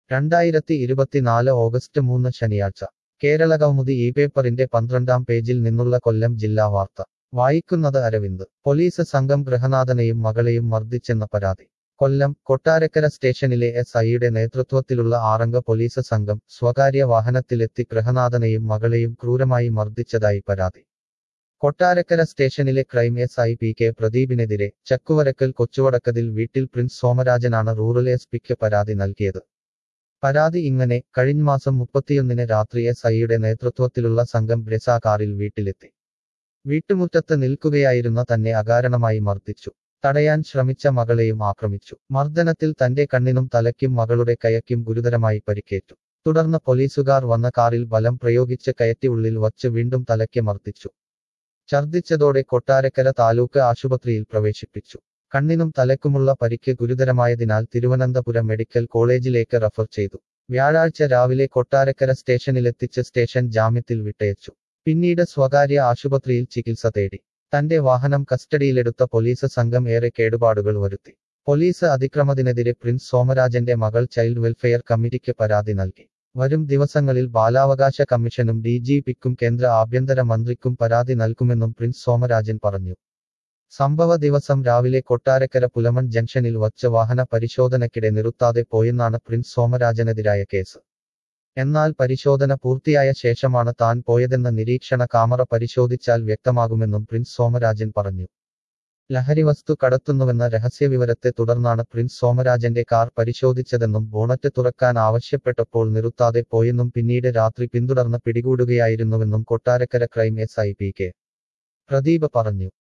രണ്ടായിരത്തി ഇരുപത്തിനാല് ഓഗസ്റ്റ് മൂന്ന് ശനിയാഴ്ച കേരള കൗമുദി ഈ പേപ്പറിന്റെ പന്ത്രണ്ടാം പേജിൽ നിന്നുള്ള കൊല്ലം ജില്ലാ വാർത്ത വായിക്കുന്നത് അരവിന്ദ് പോലീസ് സംഘം ഗൃഹനാഥനെയും മകളെയും മർദ്ദിച്ചെന്ന പരാതി കൊല്ലം കൊട്ടാരക്കര സ്റ്റേഷനിലെ എസ് ഐയുടെ നേതൃത്വത്തിലുള്ള ആറംഗ പോലീസ് സംഘം സ്വകാര്യ വാഹനത്തിലെത്തി ഗൃഹനാഥനെയും മകളെയും ക്രൂരമായി മർദ്ദിച്ചതായി പരാതി കൊട്ടാരക്കര സ്റ്റേഷനിലെ crime S I P K പ്രദീപിനെതിരെ ചക്കുവരക്കൽ കൊച്ചുവടക്കതിൽ വീട്ടിൽ പ്രിൻസ് സോമരാജനാണ് റൂറൽ എസ് പിക്ക് പരാതി നൽകിയത് പരാതി ഇങ്ങനെ കഴിഞ്ഞ മാസം മുപ്പത്തിയൊന്നിന് രാത്രി എസ് ഐയുടെ നേതൃത്വത്തിലുള്ള സംഘം ബ്രെസ കാറിൽ വീട്ടിലെത്തി വീട്ടുമുറ്റത്ത് നിൽക്കുകയായിരുന്ന തന്നെ അകാരണമായി മർദ്ദിച്ചു തടയാൻ ശ്രമിച്ച മകളെയും ആക്രമിച്ചു മർദ്ദനത്തിൽ തന്റെ കണ്ണിനും തലയ്ക്കും മകളുടെ കയയ്ക്കും ഗുരുതരമായി പരിക്കേറ്റു തുടർന്ന് പോലീസുകാർ വന്ന കാറിൽ ബലം പ്രയോഗിച്ച് കയറ്റി ഉള്ളിൽ വച്ച് വീണ്ടും തലയ്ക്ക് മർദ്ദിച്ചു ഛർദ്ദിച്ചതോടെ കൊട്ടാരക്കര താലൂക്ക് ആശുപത്രിയിൽ പ്രവേശിപ്പിച്ചു കണ്ണിനും തലക്കുമുള്ള പരിക്ക് ഗുരുതരമായതിനാൽ തിരുവനന്തപുരം മെഡിക്കൽ കോളേജിലേക്ക് റഫർ ചെയ്തു വ്യാഴാഴ്ച രാവിലെ കൊട്ടാരക്കര സ്റ്റേഷനിലെത്തിച്ച് സ്റ്റേഷൻ ജാമ്യത്തിൽ വിട്ടയച്ചു പിന്നീട് സ്വകാര്യ ആശുപത്രിയിൽ ചികിത്സ തേടി തന്റെ വാഹനം കസ്റ്റഡിയിലെടുത്ത പോലീസ് സംഘം ഏറെ കേടുപാടുകൾ വരുത്തി പോലീസ് അതിക്രമത്തിനെതിരെ പ്രിൻസ് സോമരാജന്റെ മകൾ ചൈൽഡ് വെൽഫെയർ കമ്മിറ്റിക്ക് പരാതി നൽകി വരും ദിവസങ്ങളിൽ ബാലാവകാശ കമ്മീഷനും ഡി ജി പിക്കും കേന്ദ്ര ആഭ്യന്തര മന്ത്രിക്കും പരാതി നൽകുമെന്നും പ്രിൻസ് സോമരാജൻ പറഞ്ഞു സംഭവ ദിവസം രാവിലെ കൊട്ടാരക്കര പുലമൺ ജംഗ്ഷനിൽ വച്ച് വാഹന പരിശോധനയ്ക്കിടെ നിർത്താതെ പോയെന്നാണ് പ്രിൻസ് സോമരാജനെതിരായ കേസ് എന്നാൽ പരിശോധന പൂർത്തിയായ ശേഷമാണ് താൻ പോയതെന്ന നിരീക്ഷണ കാമറ പരിശോധിച്ചാൽ വ്യക്തമാകുമെന്നും പ്രിൻസ് സോമരാജൻ പറഞ്ഞു ലഹരിവസ്തു കടത്തുന്നുവെന്ന രഹസ്യവിവരത്തെ തുടർന്നാണ് പ്രിൻസ് സോമരാജന്റെ കാർ പരിശോധിച്ചതെന്നും ബോണറ്റ് തുറക്കാൻ ആവശ്യപ്പെട്ടപ്പോൾ നിർത്താതെ പോയെന്നും പിന്നീട് രാത്രി പിന്തുടർന്ന് പിടികൂടുകയായിരുന്നുവെന്നും Kottarakkara crime S I P K Pradeep പറഞ്ഞു